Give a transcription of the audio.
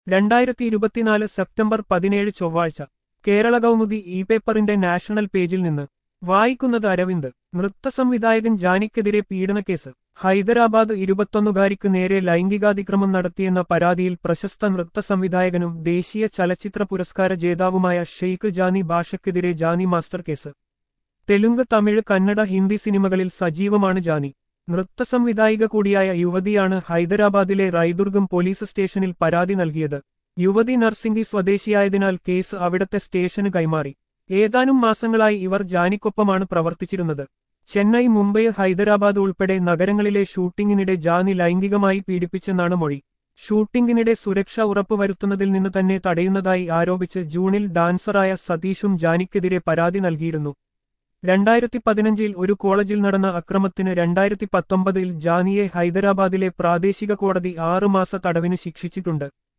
രണ്ടായിരത്തി ഇരുപത്തിനാല് സെപ്റ്റംബർ പതിനേഴ് ചൊവ്വാഴ്ച കേരള കൗമുദി ഇ പേപ്പറിന്റെ നാഷണൽ പേജിൽ നിന്ന് വായിക്കുന്നത് അരവിന്ദ് നൃത്തസംവിധായകൻ ജാനിക്കെതിരെ പീഡനക്കേസ് ഹൈദരാബാദ് ഇരുപത്തൊന്നുകാരിക്ക് നേരെ ലൈംഗികാതിക്രമം നടത്തിയെന്ന പരാതിയിൽ പ്രശസ്ത നൃത്തസംവിധായകനും ദേശീയ ചലച്ചിത്ര പുരസ്കാര ജേതാവുമായ ഷെയ്ഖ് ജാനി ഭാഷയ്ക്കെതിരെ ജാനി മാസ്റ്റർ കേസ് തെലുങ്ക് തമിഴ് കന്നഡ ഹിന്ദി സിനിമകളിൽ സജീവമാണ് ജാനി നൃത്തസംവിധായിക കൂടിയായ യുവതിയാണ് ഹൈദരാബാദിലെ റൈദുർഗം പോലീസ് സ്റ്റേഷനിൽ പരാതി നൽകിയത് യുവതി നർസിംഗി സ്വദേശിയായതിനാൽ കേസ് അവിടത്തെ സ്റ്റേഷന് കൈമാറി ഏതാനും മാസങ്ങളായി ഇവർ ജാനിക്കൊപ്പമാണ് പ്രവർത്തിച്ചിരുന്നത് ചെന്നൈ മുംബൈ ഹൈദരാബാദ് ഉൾപ്പെടെ നഗരങ്ങളിലെ ഷൂട്ടിംഗിനിടെ ജാനി ലൈംഗികമായി പീഡിപ്പിച്ചെന്നാണ് മൊഴി ഷൂട്ടിംഗിനിടെ സുരക്ഷ ഉറപ്പുവരുത്തുന്നതിൽ നിന്ന് തന്നെ തടയുന്നതായി ആരോപിച്ച് ജൂണിൽ ഡാൻസറായ സതീഷും ജാനിക്കെതിരെ പരാതി നൽകിയിരുന്നു രണ്ടായിരത്തി പതിനഞ്ചിൽ ഒരു കോളേജിൽ നടന്ന അക്രമത്തിന് രണ്ടായിരത്തി പത്തൊമ്പതിൽ ജാനിയെ ഹൈദരാബാദിലെ പ്രാദേശിക കോടതി ആറുമാസ തടവിന് ശിക്ഷിച്ചിട്ടുണ്ട്